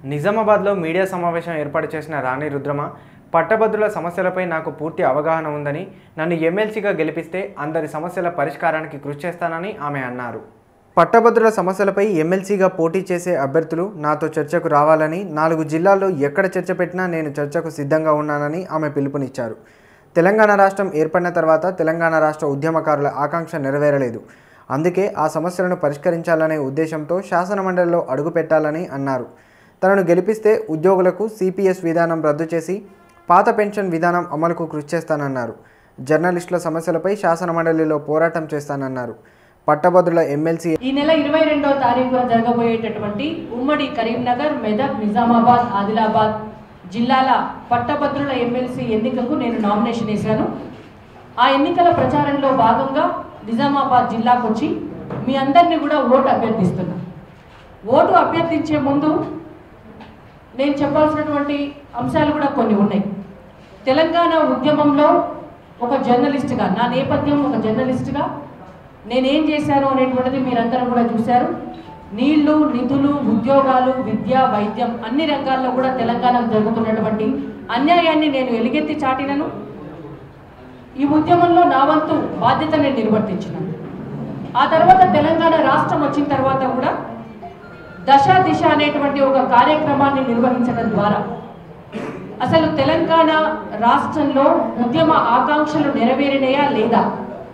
నిజామాబాద్లో మీడియా సమావేశం ఏర్పాటు చేసిన రాణి రుద్రమ పట్టభద్రుల సమస్యలపై నాకు పూర్తి అవగాహన ఉందని నన్ను ఎమ్మెల్సీగా గెలిపిస్తే అందరి సమస్యల పరిష్కారానికి కృషి చేస్తానని ఆమె అన్నారు పట్టభద్రుల సమస్యలపై ఎమ్మెల్సీగా పోటీ చేసే అభ్యర్థులు నాతో చర్చకు రావాలని నాలుగు జిల్లాల్లో ఎక్కడ చర్చ పెట్టినా నేను చర్చకు సిద్ధంగా ఉన్నానని ఆమె పిలుపునిచ్చారు తెలంగాణ రాష్ట్రం ఏర్పడిన తర్వాత తెలంగాణ రాష్ట్ర ఉద్యమకారుల ఆకాంక్ష నెరవేరలేదు అందుకే ఆ సమస్యలను పరిష్కరించాలనే ఉద్దేశంతో శాసనమండలిలో అడుగుపెట్టాలని అన్నారు తనను గెలిపిస్తే ఉద్యోగులకు సిపిఎస్ విధానం రద్దు చేసి పాత పెన్షన్ విధానం అమలుకు కృషి చేస్తానన్నారు జర్నలిస్టుల సమస్యలపై శాసనమండలిలో పోరాటం చేస్తానన్నారు పట్టభద్రుల ఎమ్మెల్సీ ఈ నెల ఇరవై రెండవ తారీఖున జరగబోయేటటువంటి ఉమ్మడి కరీంనగర్ మెదక్ నిజామాబాద్ ఆదిలాబాద్ జిల్లాల పట్టభద్రుల ఎమ్మెల్సీ ఎన్నికకు నేను నామినేషన్ వేశాను ఆ ఎన్నికల ప్రచారంలో భాగంగా నిజామాబాద్ జిల్లాకు వచ్చి మీ అందరినీ కూడా ఓటు అభ్యర్థిస్తున్నా ఓటు అభ్యర్థించే ముందు నేను చెప్పాల్సినటువంటి అంశాలు కూడా కొన్ని ఉన్నాయి తెలంగాణ ఉద్యమంలో ఒక జర్నలిస్ట్గా నా నేపథ్యం ఒక జర్నలిస్ట్గా నేనేం చేశాను అనేటువంటిది మీరందరూ కూడా చూశారు నీళ్లు నిధులు ఉద్యోగాలు విద్య వైద్యం అన్ని రంగాల్లో కూడా తెలంగాణకు జరుగుతున్నటువంటి అన్యాయాన్ని నేను ఎలుగెత్తి చాటినను ఈ ఉద్యమంలో నా వంతు బాధ్యత నేను నిర్వర్తించినాను ఆ తర్వాత తెలంగాణ రాష్ట్రం వచ్చిన తర్వాత కూడా దశ దిశ అనేటువంటి ఒక కార్యక్రమాన్ని నిర్వహించడం ద్వారా అసలు తెలంగాణ రాష్ట్రంలో ఉద్యమ ఆకాంక్షలు నెరవేరినాయా లేదా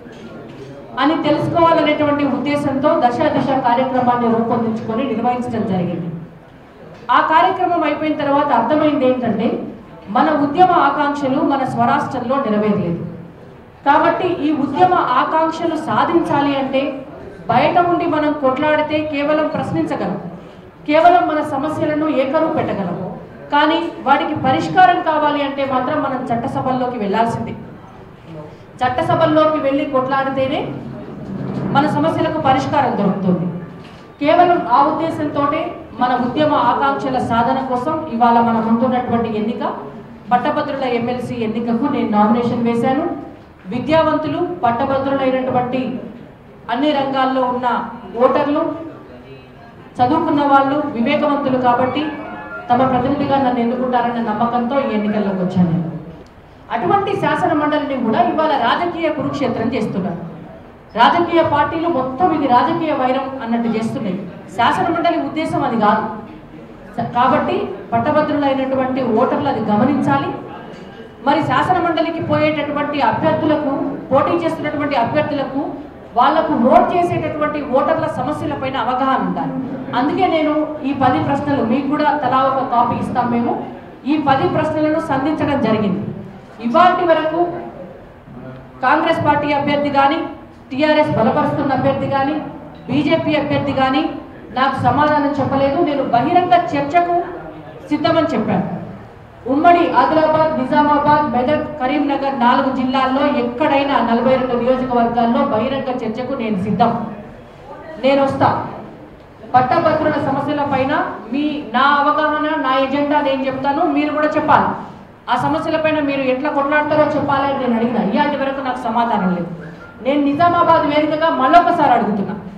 అని తెలుసుకోవాలనేటువంటి ఉద్దేశంతో దశ దిశ కార్యక్రమాన్ని రూపొందించుకొని నిర్వహించడం జరిగింది ఆ కార్యక్రమం అయిపోయిన తర్వాత అర్థమైంది ఏంటంటే మన ఉద్యమ ఆకాంక్షలు మన స్వరాష్ట్రంలో నెరవేరలేదు కాబట్టి ఈ ఉద్యమ ఆకాంక్షలు సాధించాలి అంటే బయట ఉండి మనం కొట్లాడితే కేవలం ప్రశ్నించగలం కేవలం మన సమస్యలను ఏకరువు పెట్టగలం కానీ వాటికి పరిష్కారం కావాలి అంటే మాత్రం మనం చట్టసభల్లోకి వెళ్ళాల్సిందే చట్టసభల్లోకి వెళ్ళి కొట్లాడితేనే మన సమస్యలకు పరిష్కారం దొరుకుతుంది కేవలం ఆ ఉద్దేశంతో మన ఉద్యమ ఆకాంక్షల సాధన కోసం ఇవాళ మన ముందున్నటువంటి ఎన్నిక పట్టభద్రుల ఎమ్మెల్సీ ఎన్నికకు నేను నామినేషన్ వేశాను విద్యావంతులు పట్టభద్రులైనటువంటి అన్ని రంగాల్లో ఉన్న ఓటర్లు చదువుకున్న వాళ్ళు వివేకవంతులు కాబట్టి తమ ప్రతినిధిగా నన్ను ఎన్నుకుంటారన్న నమ్మకంతో ఈ ఎన్నికల్లోకి వచ్చాను నేను అటువంటి శాసన మండలిని కూడా ఇవాళ రాజకీయ కురుక్షేత్రం చేస్తున్నారు రాజకీయ పార్టీలు మొత్తం ఇది రాజకీయ వైరం అన్నట్టు చేస్తున్నాయి శాసన మండలి ఉద్దేశం అది కాదు స- కాబట్టి పట్టభద్రులైనటువంటి ఓటర్లు అది గమనించాలి మరి శాసన మండలికి పోయేటటువంటి అభ్యర్థులకు పోటీ చేస్తున్నటువంటి అభ్యర్థులకు వాళ్లకు ఓట్ చేసేటటువంటి ఓటర్ల సమస్యలపైన అవగాహన ఉండాలి అందుకే నేను ఈ పది ప్రశ్నలు మీకు కూడా తలా ఒక కాపీ ఇస్తాం మేము ఈ పది ప్రశ్నలను సంధించడం జరిగింది ఇవాటి వరకు కాంగ్రెస్ పార్టీ అభ్యర్థి కానీ టీఆర్ఎస్ బలపరుస్తున్న అభ్యర్థి కానీ బీజేపీ అభ్యర్థి కానీ నాకు సమాధానం చెప్పలేదు నేను బహిరంగ చర్చకు సిద్ధమని చెప్పాను ఉమ్మడి ఆదిలాబాద్ నిజామాబాద్ మెదక్ కరీంనగర్ నాలుగు జిల్లాల్లో ఎక్కడైనా నలభై రెండు నియోజకవర్గాల్లో బహిరంగ చర్చకు నేను సిద్ధం నేను వస్తా పట్టభద్రుల సమస్యల పైన మీ నా అవగాహన నా ఎజెండా నేను చెప్తాను మీరు కూడా చెప్పాలి ఆ సమస్యలపైన మీరు ఎట్లా కొట్లాడతారో చెప్పాలని నేను అడిగిన ఇవాటి వరకు నాకు సమాధానం లేదు నేను నిజామాబాద్ వేదికగా మళ్ళొకసారి అడుగుతున్నా